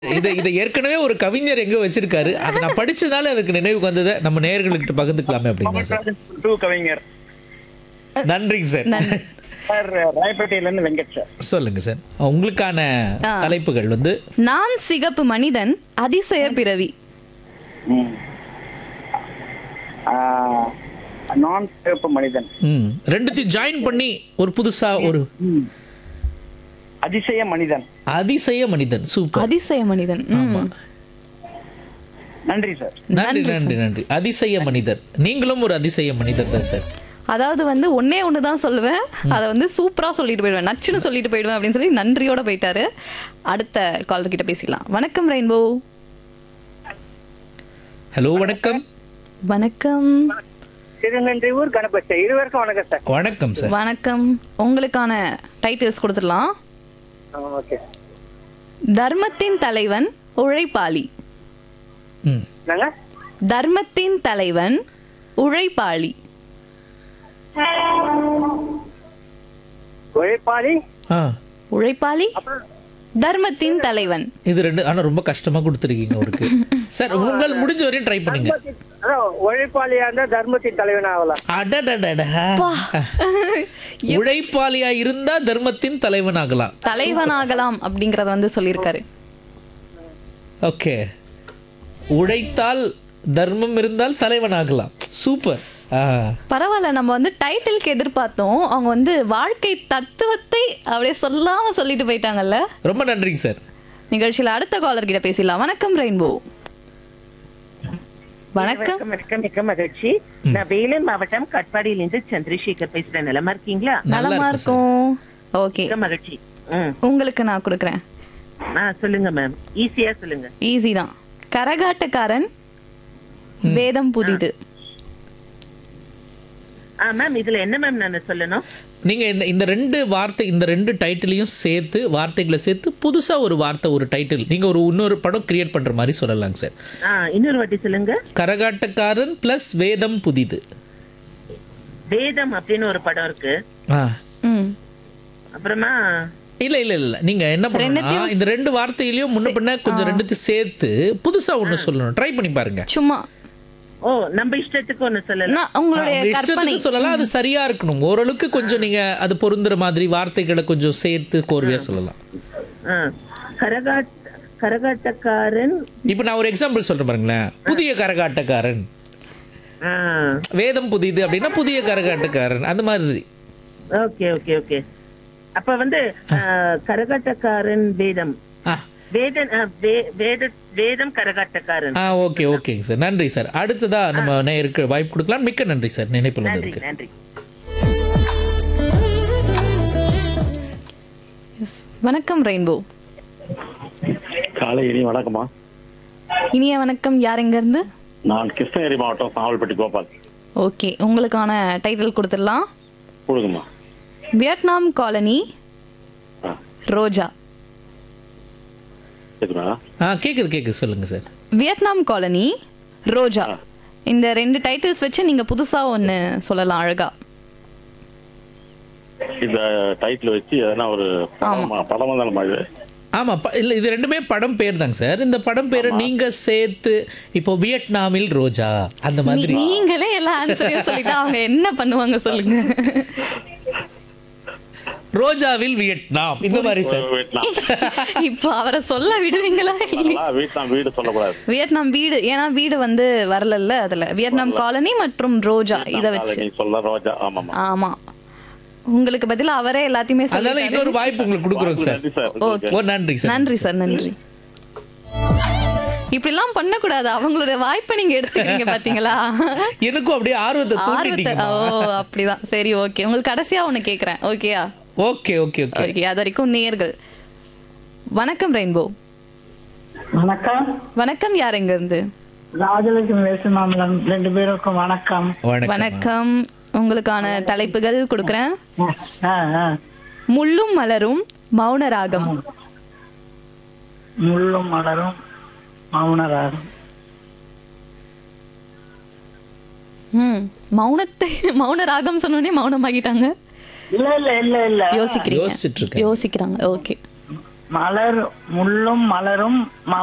இதை இதை ஏற்கனவே ஒரு கவிஞர் எங்க வச்சிருக்காரு அதை நான் படிச்சதால அதுக்கு நினைவுக்கு வந்ததை நம்ம நேயர்களுக்கிட்ட பகிர்ந்துக்கலாமே அப்படிங்க சார் டூ கவிஞர் நன்றிங்க சார் நன்றி சார் ராயப்பேட்டையில இருந்து வெங்கட் சார் சொல்லுங்க சார் உங்களுக்கான தலைப்புகள் வந்து நான் சிகப்பு மனிதன் அதிசய பிறவி நான் சிறப்பு மனிதன் ம் ரெண்டுத்தையும் ஜாயின் பண்ணி ஒரு புதுசா ஒரு அதிசய மனிதன் அதிசய மனிதன் சூப்பர் அதிசய மனிதன் ம். நன்றி சார் நன்றி நன்றி நன்றி அதிசய மனிதர் நீங்களும் ஒரு அதிசய மனிதர் தான் சார் அதாவது வந்து ஒன்னே ஒன்று தான் சொல்லுவேன் அதை வந்து சூப்பரா சொல்லிட்டு போயிடுவேன் நச்சுன்னு சொல்லிட்டு போயிடுவேன் அப்படின்னு சொல்லி நன்றியோட போயிட்டாரு அடுத்த காலர் கிட்ட பேசிக்கலாம் வணக்கம் ரெயின்போ ஹலோ வணக்கம் வணக்கம் திருநன்றி ஊர் கணபதி இருவருக்கும் வணக்கம் சார் வணக்கம் சார் வணக்கம் உங்களுக்கான டைட்டில்ஸ் கொடுத்துடலாம் ஓகே தர்மத்தின் தலைவன் உழைப்பாளி ம் நாங்க தர்மத்தின் தலைவன் உழைப்பாளி உழைப்பாளி ஆ உழைப்பாளி தர்மத்தின் தலைவன் இது ரெண்டு ஆனா ரொம்ப கஷ்டமா கொடுத்துருக்கீங்க அவருக்கு சார் உங்களால் முடிஞ்ச வரையும் ட்ரை பண்ணுங்க அதான் உழைப்பாளியா இருந்தா தர்மத்தின் தலைவன் ஆகலாம் அடடடடா. உழைப்பாளியா இருந்தா தர்மத்தின் தலைவனாகலாம் தலைவனாகலாம் அப்படிங்கறத வந்து சொல்லியிருக்காரு ஓகே உழைத்தால் தர்மம் இருந்தால் தலைவனாகலாம் சூப்பர் ஆ பரவாயில்ல நம்ம வந்து டைட்டிலுக்கு எதிர்பார்த்தோம் அவங்க வந்து வாழ்க்கை தத்துவத்தை அப்படியே சொல்லாம சொல்லிட்டு போயிட்டாங்கல்ல ரொம்ப நன்றிங்க சார் நிகழ்ச்சியில அடுத்த காலர் கிட்ட பேசலாம் வணக்கம் ரெயின்போ வணக்கம் வணக்கம் மிக்க மகிழ்ச்சி நான் வேலூர் மாவட்டம் கட்பாடியிலிருந்து சந்திரசேகர் பேசுறேன் நலமா இருக்கீங்களா நலமா இருக்கும் ஓகே மிக்க மகிழ்ச்சி ம் உங்களுக்கு நான் கொடுக்குறேன் ஆ சொல்லுங்க மேம் ஈஸியா சொல்லுங்க ஈஸி தான் கரகாட்டக்காரன் வேதம் புதிது ஆ மேம் இதுல என்ன மேம் நான் சொல்லணும் நீங்க இந்த இந்த ரெண்டு வார்த்தை இந்த ரெண்டு டைட்டிலையும் சேர்த்து வார்த்தைகளை சேர்த்து புதுசா ஒரு வார்த்தை ஒரு டைட்டில் நீங்க ஒரு இன்னொரு படம் கிரியேட் பண்ற மாதிரி சொல்லலாங்க சார் ஆ இன்னொரு வாட்டி சொல்லுங்க கரகாட்டக்காரன் பிளஸ் வேதம் புதிது வேதம் அப்படின்னு ஒரு படம் இருக்கு ஆ ம் அப்புறமா இல்ல இல்ல இல்ல நீங்க என்ன பண்ணணும் இந்த ரெண்டு வார்த்தையிலயும் முன்ன பின்ன கொஞ்சம் ரெண்டுத்தையும் சேர்த்து புதுசா ஒண்ணு சொல்லணும் ட்ரை பண்ணி பாருங்க சும்மா ஓ நம்ம இஷ்டத்துக்கு ஒண்ணு சொல்லலாம் நான் உங்களுடைய உங்க கற்பனை இஷ்டத்துக்கு சொல்லலாம் அது சரியா இருக்கணும் ஓரளவுக்கு கொஞ்சம் நீங்க அது பொருந்துற மாதிரி வார்த்தைகளை கொஞ்சம் சேர்த்து கோர்வையா சொல்லலாம் ஆ கரகாட் கரகாட்டக்காரன் இப்போ நான் ஒரு எக்ஸாம்பிள் சொல்றேன் பாருங்களேன் புதிய கரகாட்டக்காரன் ஆ வேதம் புதிது அப்படின்னா புதிய கரகாட்டக்காரன் அந்த மாதிரி ஓகே ஓகே ஓகே அப்ப வந்து ஆ, கரகாட்டக்காரன் வேதம் ஆ வேதன் ஆ, வே- வேத வேதம் கரகாட்டக்காரன் ஆ ஓகே ஓகேங்க சார் நன்றி சார் அடுத்ததா நம்ம நேருக்கு வாய்ப்பு கொடுக்கலாம் மிக்க நன்றி சார் நினைப்பில் நன்றி வந்ததுக்கு நன்றி Yes. வணக்கம் ரெயின்போ காலை இனி வணக்கம்மா இனிய வணக்கம் யார் எங்க இருந்து நான் கிருஷ்ணகிரி மாவட்டம் சாவல்பட்டி கோபால் ஓகே உங்களுக்கான டைட்டில் கொடுத்துடலாம் கொடுங்கம்மா வியட்நாம் காலனி ஆ ரோஜா கேட்குறா ஆ கேக்குது கேக்குது சொல்லுங்க சார் வியட்நாம் காலனி ரோஜா இந்த ரெண்டு டைட்டில்ஸ் வச்சு நீங்க புதுசா ஒன்னு சொல்லலாம் அழகா இந்த டைட்டில் வச்சு எதனா ஒரு படமா படமா தானே இது ஆமா ப- இல்ல இது ரெண்டுமே படம் பேர் தாங்க சார் இந்த படம் பேரை நீங்க சேர்த்து இப்போ வியட்நாமில் ரோஜா அந்த மாதிரி நீங்களே எல்லா ஆன்சரையும் சொல்லிட்டா அவங்க என்ன பண்ணுவாங்க சொல்லுங்க ரோஜாவில் வியட்நாம் இந்த மாதிரி சார் வீட்லாம் இப்போ அவரை சொல்ல விடுவீங்களா இல்லையா? வீட்லாம் வீடு சொல்லக்கூடாது வியட்நாம் வீடு ஏன்னா வீடு வந்து வரலல்ல அதுல வியட்நாம் காலனி மற்றும் ரோஜா இத அதை வச்சு நீ சொல்ல ரோஜா ஆமாம்மா ஆமா உங்களுக்கு பதிலா அவரே எல்லாத்தையுமே அதனால சொல்லி இன்னொரு வாய்ப்பு உங்களுக்கு கொடுக்குறோங்க சார் நன்றி சார் ஓகே ஓ நன்றி சார் நன்றி சார் நன்றி இப்படிலாம் பண்ணக்கூடாது அவங்களோட வாய்ப்பை நீங்க எடுத்துக்கிறீங்க பாத்தீங்களா எனக்கும் அப்படியே ஆர்வத்தை ஆர்வத்தை தூண்டிட்டீங்க ஓ அப்படிதான் சரி ஓகே உங்களுக்கு கடைசியா ஒண்ணு கேக்குறேன் ஓகேயா ஓகே ஓகே ஓகே ஓகே அது வரைக்கும் நேர்கள் வணக்கம் ரெயின்போ வணக்கம் வணக்கம் யார் எங்க இருந்து ராஜலட்சுமி வேசுமாமலம் ரெண்டு பேருக்கும் வணக்கம் வணக்கம் வணக்கம் உங்களுக்கான தலைப்புகள் கொடுக்குறேன் ஆ, ஆ. முள்ளும் மலரும் மௌன ராகம் முள்ளும் மலரும் மௌனராகம் ம் மௌனத்தை மௌன ராகம் சொன்னோடனே மௌனமாகிட்டாங்க இல்ல இல்ல இல்ல இல்ல யோசிக்கிறீங்க யோசிச்சுட்டு இருக்கேன் யோசிக்கிறாங்க ஓகே மலர் முள்ளும் மலரும் ம-